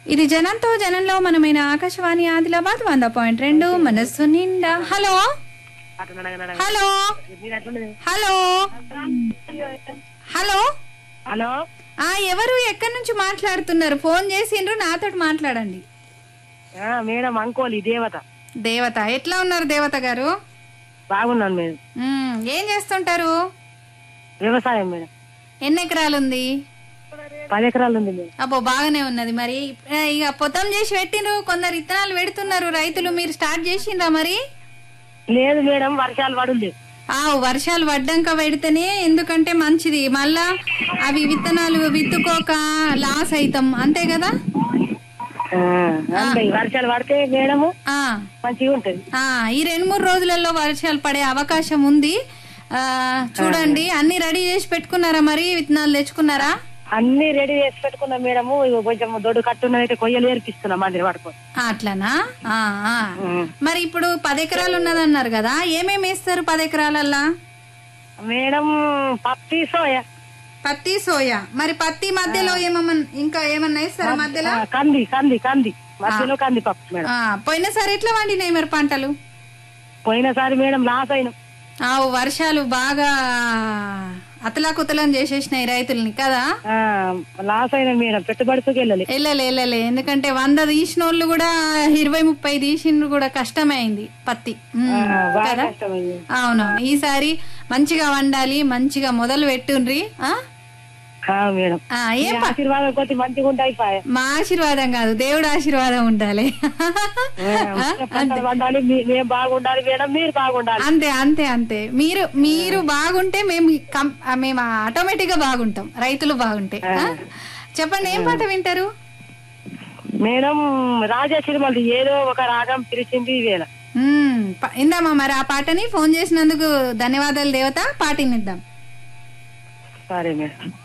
ఇది జనంతో జనంలో మనమైన ఆకాశవాణి ఆదిలాబాద్ వంద పాయింట్ రెండు మనస్సు నిండా hello hello hello hello hello ఆ ఎవరు ఎక్కడి నుంచి మాట్లాడుతున్నారు ఫోన్ చేసిండ్రు నాతో మాట్లాడండి ఆ, మేడం అంకోలి దేవత దేవత ఎట్లా ఉన్నారు దేవత గారు బాగున్నాను మేడం మ్మ్, ఏం చేస్తుంటారు వ్యవసాయం మేడం ఎన్ని ఎకరాలు ఉంది పది ఎకరాలు ఉంది మేడం అబ్బో బాగానే ఉన్నది మరి ఆ, ఇక పొతం చేసి పెట్టిండ్రు కొందరు ఇత్తనాలు పెడుతున్నారు రైతులు మీరు స్టార్ట్ చేసిండ్రా మరి లేదు మేడం వర్షాలు పడుంది ఆ వర్షాలు పడ్డాక పెడితేనే ఎందుకంటే మంచిది మళ్ళా అవి విత్తనాలు విత్తుకోక లాస్ అవుతాం అంతే కదా ఆ, అంతే వర్షాలు పడితే మేడము ఆ మంచిగా ఉంటది ఆ ఈ రెండు మూడు రోజులలో వర్షాలు పడే అవకాశం ఉంది ఆ చూడండి అన్ని రెడీ చేసి పెట్టుకున్నారా మరి విత్తనాలు తెచ్చుకున్నారా అన్ని రెడీ చేసి పెట్టుకున్నాం మేడము ఇగో కొంచెం దొడ్డు కట్టున్నదైతే కొయ్యలు ఏర్పిస్తున్నాం మందిరి పడుకొని ఆ, అట్లానా ఆ, ఆ. మరి ఇప్పుడు పది ఎకరాలు ఉన్నదన్నారు కదా ఏమేమి వేస్తారు పది ఎకరాలల్లా మేడం పత్తి సోయ పత్తి సోయా మరి పత్తి మధ్యలో ఏమన్నా ఇంకా ఏమన్నా వేస్తారా మధ్యలో ఆ, కంది కంది కంది మధ్యలో కంది పప్పు మేడం ఆ, పోయినసారి ఎట్లా వండినాయి మరి పంటలు పోయినసారి మేడం లాస్ అయినాం ఆ వర్షాలు బాగా అతలాకుతలం చేసేసినాయి రైతుల్ని కదా ఆ, లాస్ అయినాం మేడం పెట్టుబడికి వెళ్ళాలి వెళ్ళలే వెళ్ళలే ఎందుకంటే వంద తీసిన వాళ్ళు కూడా ఇరవై ముప్పై తీసిండ్రు కూడా కష్టమే అయింది పత్తి ఉమ్, బాగా కదా కష్టమైంది అవును ఈసారి మంచిగా వండాలి మంచిగా మొదలు పెట్టుండ్రి ఆ? ఆ, మేడం ఆ, మీ ఏం ప- ఆశీర్వాదం కొద్ది మంచిగా ఉంటాయి పాయ మా ఆశీర్వాదం కాదు దేవుడు ఆశీర్వాదం ఉండాలి ఆ? పంటలు పండాలి మీ- మేము బాగుండాలి మేడం మీరు బాగుండాలి అంతే అంతే అంతే మీరు మీరు బాగుంటే మేము కం- ఆ, మేము ఆటోమేటిక్ గా బాగుంటాం రైతులు బాగుంటే ఆ? చెప్పండి ఏం పాట వింటారు మేడం రాజా సినిమాలు ఏదో ఒక రాగం పిలిచింది ఈ వేళ మ్మ్. ప- ఇందామా మరి ఆ పాటని ఫోన్ చేసినందుకు ధన్యవాదాలు దేవత పాటినిద్దాం సరే మేడం